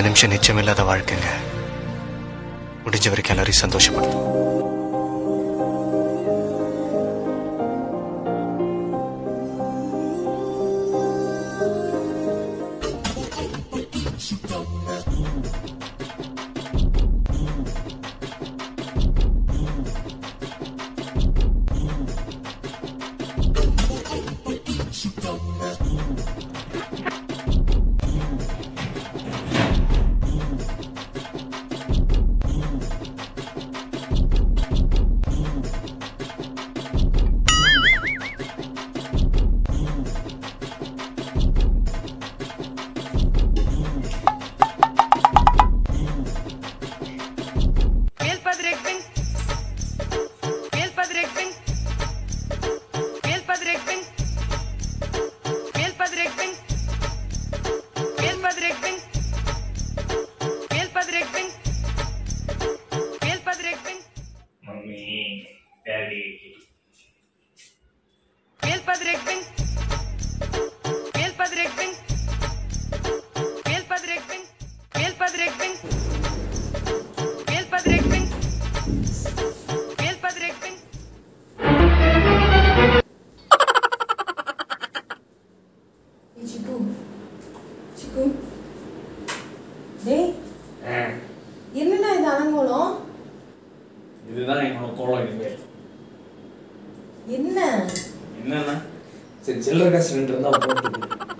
நிமிஷம் நிச்சயமில்லாத வாழ்க்கைங்க முடிஞ்ச வரைக்கும் எல்லாரையும் சந்தோஷப்படுத்தும் Veel padrekking. Veel padrekking. Veel padrekking. Veel padrekking. Veel padrekking. Veel padrekking. Veel padrekking. Mummy daddy Veel padrekking. Veel padrekking. Veel padrekking. Veel padrekking. Veel padrekking. Veel padrekking. சிக்கு சிக்கு டேய் என்னடா இது அலங்கோலம் இதுதான் என்னோட கோலம் இனிமேல் என்ன என்னன்னா சரி சில்லற காசு ரெண்டு இருந்தா போட்டு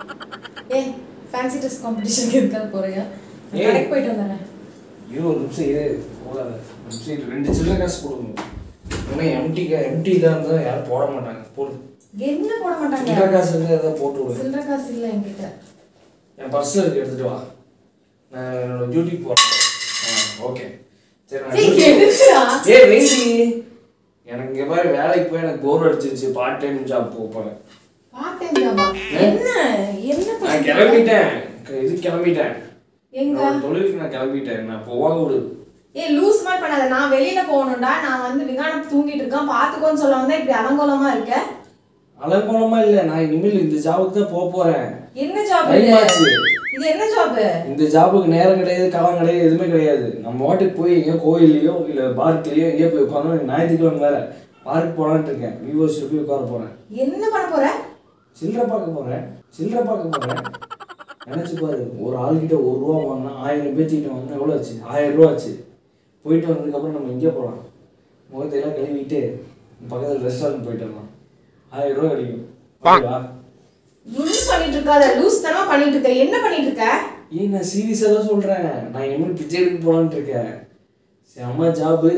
ஏ ஃபேன்சி ட்ரெஸ் காம்படிஷனுக்கு இருக்காது போறியா நான் ஏய். கடைக்கு போயிட்டு வந்துடுறேன் ஐயோ ஒரு நிமிஷம் இரு போகாத ஒரு நிமிஷம் இரு. ரெண்டு சில்லற காசு கொடுங்க ஏன்னா எம்டி எம்டி தான் இருந்தால் யாரும் போட மாட்டாங்க போடு என்ன போட மாட்டாங்க சில்லற காசு இருந்தால் எதாவது போட்டு விடு சில்லற காசு இல்லை என்கிட்ட என் பர்ஸில் இருக்கு எடுத்துட்டு வா நான் என்னோட டியூட்டி போகிறேன் ஓகே சரி நான் சரி, duty- எதுக்குடா? ஏய் வெயிடி எனக்கு இங்கே பாரு வேலைக்கு போய் எனக்கு போர் அடிச்சிருச்சு பார்ட் டைம் ஜாப் போக போகிறேன் பார்ட் டைம் ஜாபா என்ன என்ன நான் பண்ணிட்டு இருக்க? கிளம்பிட்டேன் க- இது கிளம்பிட்டேன் எங்க என்னோட தொழிலுக்கு நான் கிளம்பிட்டேன் நான் போவாங்க விடு ஏய் லூஸ் மாதிரி பண்ணாத நான் வெளியில போகணும்டா நான் வந்து விகானம் தூங்கிட்டு இருக்கான் பாத்துக்கோன்னு சொல்ல வந்தா இப்படி அலங்கோலமா இருக்க அலங்கோலமா இல்லை நான் இனிமேல் இந்த ஜாபுக்கு தான் போக போகிறேன் என்ன ஜாப் Time இது ஆச்சு. இது என்ன ஜாப் இந்த ஜாபுக்கு நேரம் கிடையாது காலம் கிடையாது எதுவுமே கிடையாது நம்ம வாட்டுக்கு போய் எங்கேயோ கோயில்லையோ இல்லை பார்க்லேயோ எங்கேயோ போய் உட்காந்து ஞாயிற்றுக்கிழமை வேற பார்க் போகலான்ட்டு இருக்கேன் விவோஸில் போய் உட்கார போகிறேன் என்ன பண்ண போற சில்லறை பார்க்க போகிறேன் சில்லறை பார்க்க போகிறேன் நினச்சி பாரு ஒரு ஆள்கிட்ட ஒரு ரூபா வாங்கினா ஆயிரம் பேர்த்திக்கிட்ட வாங்கினா எவ்வளோ ஆச்சு ஆயிரம் ரூபா ஆச்சு போயிட்டு வந்ததுக்கப்புறம் நம்ம எங்கே போகலாம் முகத்தையெல்லாம் கழுவிட்டு பக்கத்தில் ரெஸ்டாரண்ட் போயிட்டு வரலாம் ஆயிரம் ரூபா கிடைக்கும் ஓகேவா லூஸ் பண்ணிட்டு இருக்காத லூஸ் தனமா பண்ணிட்டு இருக்க என்ன பண்ணிட்டு இருக்க ஏய் நான் சீரியஸாக தான் சொல்கிறேன் நான் இனிமேல் பிச்சை எடுக்க போகலான்ட்டு இருக்கேன் செம்ம ஜாபு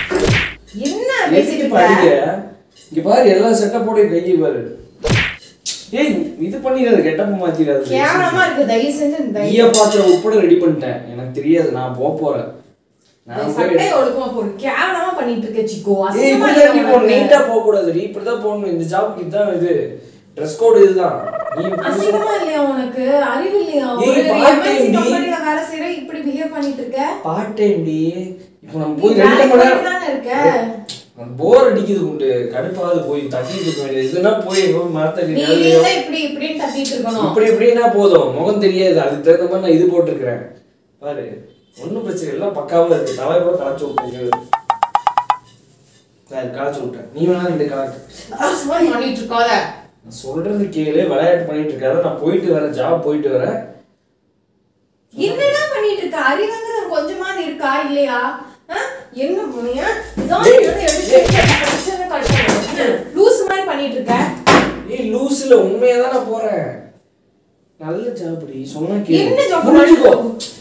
என்ன பேசிட்டு பேசிட்டு இருக்க படிக்க இங்க பாரு எல்லா செட்டப்போட கையை பாரு ஏய் இது பண்ணிடாது கெட்டப்ப மாத்திடாது கேவலமா இருக்கு தயவு செஞ்சு இந்த ஈய பாத்திரம் உட்பட ரெடி பண்ணிட்டேன் எனக்கு தெரியாது நான் போக போறேன் நான் போய் சட்டை ஒழுக்கமா போடு கேவலமா பண்ணிட்டு இருக்க சிக்கோ ஏய் அசிங்கமா இப்படிதான் நீ இருக்கு போகணும் உனக்கு. நீட்டா போக கூடாது நீ இப்படிதான் போகணும் இந்த ஜாப்க்கு இதுதான் இது ட்ரெஸ் கோடு இதுதான் நீ அசிங்கமா இல்லையா உனக்கு அறிவு இல்லையா ஏய், ஒரு part time MNC டி. கம்பெனில வேலை செய்யற இப்படி பிஹேவ் பண்ணிட்டு இருக்க பார்ட் டைம் டி இப்போ நம்ம நீ போய் ரெண்டு வேலைக்கு மணி போயிட்டு நேரம் தானே இருக்க போர் அடிக்குது உண்டு கடுப்பாவது போய் தட்டிட்டு இருக்க வேண்டியது இதுனா போய் எங்கோ மரத்தடி நீ நிழலையோ வீட்ல இப்படி இப்படின்னு தட்டிட்டு இருக்கணும் இப்படி இப்படின்னா போதும் முகம் தெரியாது அதுக்கு தகுந்த மாதிரி நான் இது போட்டிருக்கிறேன் பாரு ஒன்றும் பிரச்சனை இல்லை, எல்லாம் பக்காவா இருக்கு தலை கூட களைச்சு விட்டேன் சரி களைச்சு விட்டேன் நீ வேணா ரெண்டு கலக்கு லூஸ் மாதிரி பண்ணிட்டு இருக்காத நான் சொல்றது கேளு விளையாட்டு பண்ணிட்டு இருக்காத நான் போயிட்டு வரேன் ஜாப் போயிட்டு வரேன் என்னடா பண்ணிட்டு இருக்க அறிவுங்கிறது கொஞ்சமாவது இருக்கா இல்லையா ஆ? என்ன பண்ணியா இதான் ஏய், இதை எடுத்து பிரச்சனை கட்டுறேன். லூஸ் மாதிரி பண்ணிட்டு இருக்க ஏய் லூஸ்ல உண்மையா தான் நான் போறேன் நல்ல ஜாப்டி சொன்னா என்ன கேளு job புரிஞ்சுக்கோ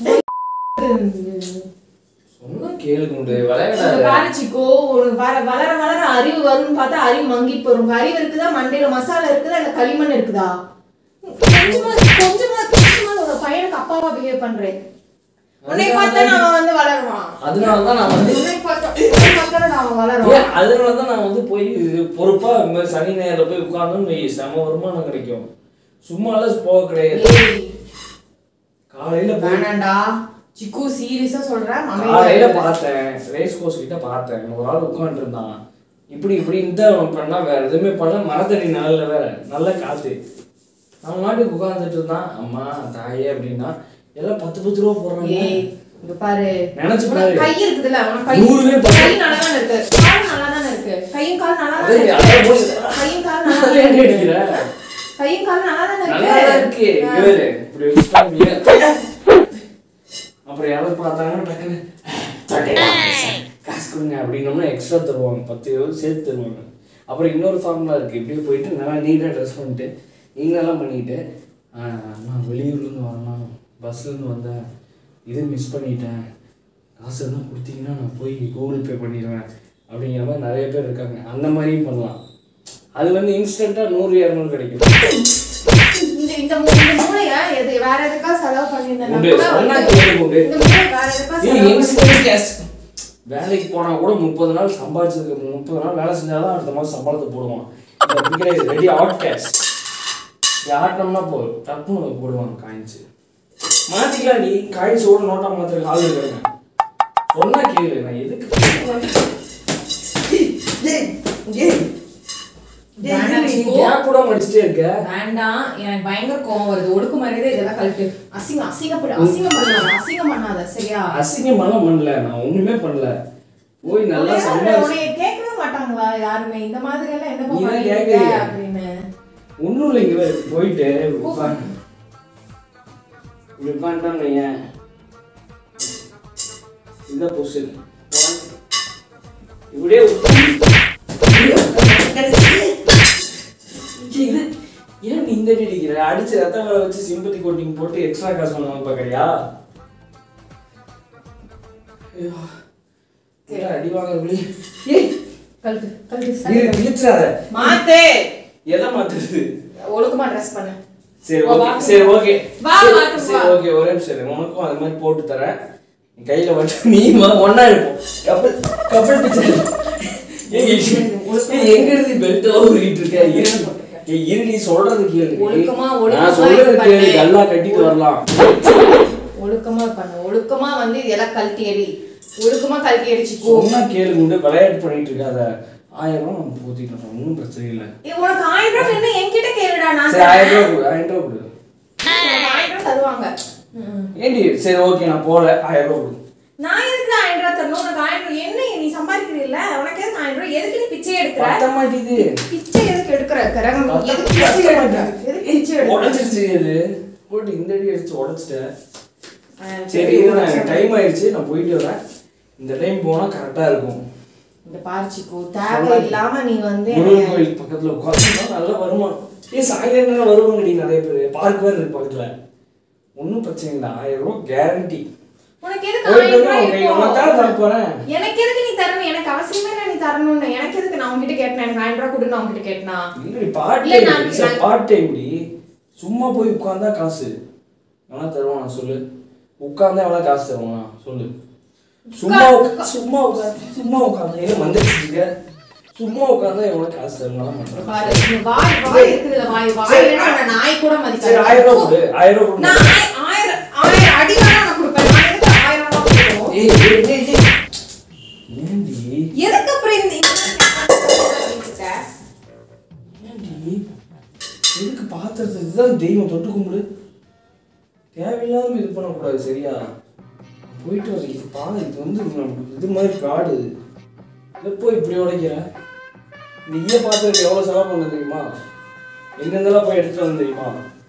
சொன்னா கேளு குண்டு உனக்கு விளையாடாத பாரு சிக்கோ உனக்கு வர வளர வளர அறிவு வரும்னு பார்த்தா அறிவு மங்கிட்டு போகும் உனக்கு அறிவு இருக்குதா மண்டையில மசாலா இருக்குதா இல்ல களிமண் இருக்குதா கொஞ்சமா கொஞ்சமா கொஞ்சமா ஒரு பையனுக்கு அப்பாவா பிஹேவ் பண்றேன் உன்னை பார்த்தா நான் வந்து வளருவான் அதனால தான் நான் வந்து உன்னை பார்த்தா உன்னை பார்த்தா நான் வளருவான் ஏன் அதனால தான் நான் வந்து போய் இது பொறுப்பா இந்த மாதிரி சனி நேரில் போய் உட்கார்ந்தோம்னு வை செம வருமானம் கிடைக்கும் சும்மாலாம் போக கிடையாது ஏய், காலையில போய் வேணாண்டா சிக்கு சீரியஸா சொல்றேன் காலையில அமைதியா பார்த்தேன் ரேஸ் கோர்ஸ் கிட்ட பார்த்தேன் ஒரு ஆள் உட்காந்துட்டு இருந்தான் இப்படி இப்படின்னு தான் பண்ணா வேற எதுவுமே பண்ணல மரத்தடி நிழல்ல வேற நல்ல காத்து அவன் நாட்டுக்கு உட்காந்துட்டு இருந்தான் அம்மா தாயே அப்படின்னா எல்லாம் பத்து பத்து ரூபா போடுறாங்க ஏய் இங்க பாரு நினைச்சு உனக்கு பாரு. கை இருக்குதுல்ல உனக்கு கை நூறுவே பாரு. கை நல்லா தானே இருக்கு கால் நல்லா தானே இருக்கு கையும் கால் நல்லா அதே, தானே அதை இருக்கு போட்டு- கையும் கால் நல்லா அதை தானே ஏன்டி இருக்கு அடிக்கிற? கையும் கால் நல்லா தானே நல்லா தான் இருக்கு இருக்கு இங்க பாரு. இப்படி வச்சுட்டா நீ- அப்புறம் யாராவது பார்த்தாங்கன்னா டக்குன்னு "தட்டையா, காசு கொடுங்க அப்படின்னோம்னா எக்ஸ்ட்ரா தருவாங்க பத்து இருபது சேர்த்து தருவாங்க அப்புறம் இன்னொரு ஃபார்முலா இருக்கு இப்படியே போயிட்டு நல்லா நீட்டாக ட்ரெஸ் பண்ணிட்டு நீங்களெல்லாம் பண்ணிட்டு "ஆஹ், நான் வெளியூர்லேருந்து வரணும் பஸ்லேருந்து வந்தேன் இது மிஸ் பண்ணிட்டேன் காசு எல்லாம் கொடுத்தீங்கன்னா நான் போய் கூகுள் பே பண்ணிடுவேன் அப்படிங்கிற மாதிரி நிறைய பேர் இருக்காங்க அந்த மாதிரியும் பண்ணலாம் அது வந்து இன்ஸ்டண்ட்டாக நூறு இரநூறு கிடைக்கும் இந்த இந்த மூ- இந்த மூளைய எது வேற எதுக்கா செலவு பண்ணிருந்தேன்னா உண்டு. கூட சொன்னா வந்து கேளு உண்டு. இந்த மூளை வேற எதுக்கா ஏய், செலவு instant cash. வேலைக்கு போனா கூட முப்பது நாள் சம்பாதிச்சதுக்கு முப்பது நாள் வேலை செஞ்சாதான் அடுத்த மாதம் சம்பளத்தை போடுவான் இது அப்படி கிடையாது ரெடி ஆட் கேஷ் ஆட்டினோம்னா போதும் டப்புன்னு போடுவாங்க காயின்ஸ் மாத்திக்கலாம் நீ காயின்ஸ் ஓட நோட்டா மாத்திர ஆள் இருக்காங்க சொன்னா கேளு நான் எதுக்கு ஏய், ஏய், ஏய். ஏய், வேண்டாம் நீ இப்போ. gap விடாம அடிச்சிட்டே இருக்க வேண்டாம் எனக்கு பயங்கர கோவம் வருது ஒடுக்கு மரியாதை இதெல்லாம் கழட்டு அசிங்கம் அசிங்கப்படு அசிங்கம் பண்ணாத அசிங்கம் பண்ணாத சரியா அசிங்கமெல்லாம் பண்ணல நான் ஒண்ணுமே பண்ணல போய் நல்லா உன்னை- சம்பாதிச்சு உன்னைய கேட்கவே மாட்டாங்களா யாருமே இந்த மாதிரி எல்லாம் என்ன நீ தான் பண்ணுவீங்க கேக்குறீங்க. அப்படின்னு ஒன்றும் இல்லை இங்கே போயிட்டு உட்காந்து இப்படி உட்காந்துட்டான்னு வையேன் இதுதான் பொசிஷன் இப்படியே உட்கார்ந்து- இப்படியே உட்கார்ந்து- இது ஏன் நீ இந்த அடி அடிக்கிற அடிச்சு ரத்த வேலை வச்சு சிம்பத்தி கோட்டிங் போட்டு எக்ஸ்ட்ரா காசு பண்ணுவாங்க பார்க்கறியா ஐயோ. ஏன் அடி வாங்குற ஏய் கழட்டு கழட்டு நீ சரி. கிழிச்சாத மாத்து எதை மாத்துறது ஒழுக்கமா ட்ரெஸ் பண்ணு சரி வா, ஓகே வா. சரி ஓகே வா, சரி, வா, சரி வா. ஓகே ஒரே நிமிஷம் இரு. உனக்கும் அது மாதிரி போட்டு தரேன் நீ கையில மட்டும் நீ வா, ஒண்ணா இருப்போம் கப்பல் கப்பல் பிச்சை ஏய், ஏய், எங்க இருந்து பெல்ட் எல்லாம் உருகிட்டு இருக்க இரு ஏய், இரு நீ சொல்றது கேளு ஒழுக்கமா, ஒழுக்கமா நான் சொல்றது இது கேளு பண்ணு. நல்லா கட்டிட்டு வரலாம் ஒழுக்கமா பண்ணு ஒழுக்கமா வந்து இதெல்லாம் கழட்டி எறி ஒழுக்கமா கழட்டி எரிச்சுக்கோ சொன்னா கேளு உண்டு விளையாட்டு பண்ணிட்டு இருக்காத ஆயிரம் ரூபாய் நம்ம போத்திக்கலாம் ஒன்றும் பிரச்சனை இல்லை ஏய், உனக்கு ஆயிரம் ரூபாய் என்ன என்கிட்ட கேளுடா நான் சரி ஆயிரம் தரேன். ரூபாய் கொடு ஆயிரம் ரூபாய் கொடு உனக்கு ஆயிரம் ரூபாய் தருவாங்க ம். ஏண்டி சரி ஓகே நான் போகல ஆயிரம் ரூபாய் கொடு நான் எதுக்கு ஆயிரம் ரூபாய் தரணும் உனக்கு ஆயிரம் ரூபாய் என்ன நீ சம்பாதிக்கிறீல்ல உனக்கு எதுக்கு ஆயிரம் ரூபாய் எதுக்கு நீ பிச்சை எடுக்கிற பத்த மாட்டேது பிச்சை எதுக்கு எடுக்கிற கரகம் நீ எதுக்கு பிச்சை எடுக்கிற எதுக்கு பிச்சை எடுக்கிற உடஞ்சிருச்சு இது போட்டு இந்த அடி அடிச்சு உடச்சிட்டேன் ஆ, சரி டைம் ஆயிடுச்சு நான் போயிட்டு வரேன் இந்த டைம் போனா கரெக்டா இருக்கும் இந்த பாரிச்சிக்கோ தேவையில்லாம நீ வந்து முருகன் என்னைய- கோயில் பக்கத்துல உட்காந்து நல்ல வருமானம் ஏன் சாயந்தரம் நேரம் வருவாங்கடி நிறைய பேர் பார்க் வேறு இருக்கு பக்கத்துல ஒன்றும் பிரச்சனை இல்லை ஆயிரம் ரூபாய் கேரண்டி உனக்கு எதுக்கு போயிட்டு ஆயிரம் ரூபாய் வந்து இப்போ? உனக்கு தான் தர போறேன் எனக்கு எதுக்கு நீ தரணும் எனக்கு அவசியமே இல்லை நீ தரணும்னு எனக்கு எதுக்கு நான் உங்ககிட்ட கேட்டேன் எனக்கு ஆயிரம் ரூபாய் கொடு நான் உங்ககிட்ட கேட்டனா இல்லடி பார்ட் இல்ல, நான் டைம் சார் நான்- பார்ட் டைம் டி சும்மா போய் உட்கார்ந்தா காசு எவ்வளோ தருவானா சொல்லு உட்கார்ந்தா எவ்வளோ காசு தருவானா சொல்லு சும்மா உட்கா- சும்மா உட்காந்து சும்மா உட்காந்து என்ன வந்துருக்க சும்மா உட்கார்ந்தா எவ்வளோ காசு தருவானா பண்றேன் பாரு இந்த வாய் வாய் இருக்குதுல வாய் வாய் சரி, இல்லைன்னா உன்னை நாய் கூட சரி ஆயிரம் ரூபா மதிக்காது கொடு ஆயிரம் ரூபா கொடு நான் ஆய- ஆயிரம் ஆயிரம் அடி வேணா நான் கொடுப்பேன் நான் எதுக்கு ஆயிரம் ரூபாய் கொடுக்கணும் ஏய் ஏய் ஏய் ஏய் ஏண்டி எதுக்கு அப்புறம் இந்த இந்த மாதிரி இருக்க? ஏண்டி எதுக்கு பாத்திரத்தை இதுதான் தெய்வம் தொட்டு கும்பிடு தேவையில்லாம இது பண்ணக்கூடாது சரியா போயிட்டு வர இது பா இது வந்து நமக்கு இது மாதிரி காடு இது இதை போய் இப்படி உடைக்கிற இந்த ஈய பாத்திரத்துக்கு எவ்வளோ செலவு பண்ண தெரியுமா எங்கெங்கெல்லாம் போய் எடுத்துட்டு வந்து தெரியுமா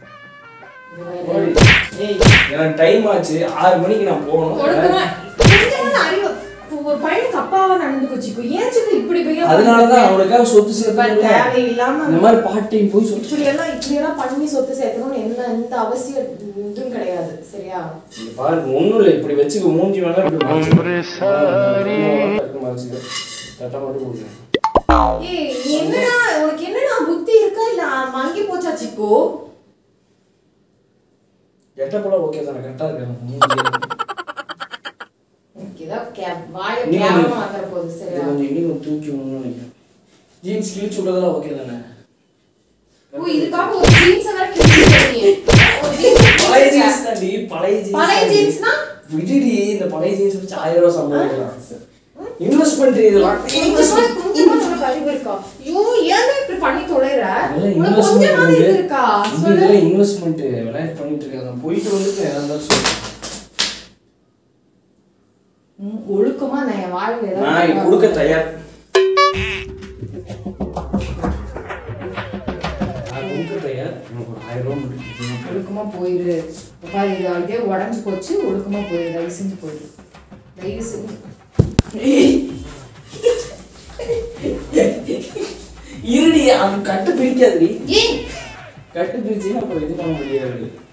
ஓடி. ஏய் எனக்கு டைம் ஆச்சு ஆறு மணிக்கு நான் போகணும் ஒழுக்கமா கொஞ்சமாவது அறிவு ஒரு பையனுக்கு அப்பாவா நடந்து வச்சுக்கோ ஏன் சிக்கு இப்படி போய் அதனாலதான் அவனுக்காக சொத்து சேர்த்து தேவையில்லாம இந்த மாதிரி பார்ட் டைம் போய் சொத்து இப்படி எல்லாம் இப்படி எல்லாம் பண்ணி சொத்து சேர்க்கணும்னு என்ன எந்த அவசியம் இதுவும் கிடையாது சரியா இங்க பாருங்க ஒண்ணும் இல்லை இப்படி வச்சுக்க மூஞ்சி வேணா இப்படி மறைச்சுக்க. டக்கு மறைச்சுக்க. தட்டை மட்டும் கொடுங்க ஏய் நீ என்னடா உனக்கு என்னடா புத்தி இருக்கா இல்ல மங்கி போச்சா சிக்கோ எட்டப்பெல்லாம் ஓகே தானே கரெக்டாக இருக்கேன் மூஞ்சி உனக்கு ஏதோ கே- வாய நீ கேவலமா வந்துற போகுது இது சரியா கொஞ்சம் இன்னும் தூக்கி விடணும்னு நினைக்கிறேன் ஜீன்ஸ் கிழிச்சு விட்டதெல்லாம் ஓகே தானே ஓ இதுக்காக ஒரு ஜீன்ஸ் வேற கிழிச்சு ஒரு பழைய ஜீன்ஸ் ஜீன்ஸ் தாண்டி பழைய ஜீன்ஸ் பழைய ஜீன்ஸ்னா விடுடி இந்த பழைய ஜீன்ஸ் வச்சு ஆயிரம் ரூபாய் சம்பாதிக்கலாம் இன்வெஸ்ட்மெண்ட் இதெல்லாம் கொஞ்சமா கொஞ்சமா உனக்கு அறிவு இருக்கா ஐயோ ஏன் இப்படி பண்ணி தொலைற இதெல்லாம் உனக்கு கொஞ்சமாவது இது இருக்கா இன்வெஸ்ட்மெண்ட் சொல்லு இதெல்லாம் இன்வெஸ்ட்மெண்ட் விளையாட்டு பண்ணிட்டு இருக்காங்க போயிட்டு வந்துட்டு எதா இருந்தாலும் சொல்லு ம், ஒழுக்கமா நான் என் வாழ்வில் நான் ஏதாவது கொடுக்க தயார் நான் கொடுக்க தயார் எனக்கு ஒரு ஆயிரம் ரூபா மட்டும் கொடுங்க. ஒழுக்கமா போயிரு பாரு இது அப்படியே உடஞ்சு போச்சு ஒழுக்கமா போயிரு தயவு செஞ்சு போயிரு தயவு செஞ்சு இருடி அது கட்டு பிரிக்காதுடி ஏய் கட்டு பிரிச்சுன்னா அப்புறம் இது பண்ண முடியாது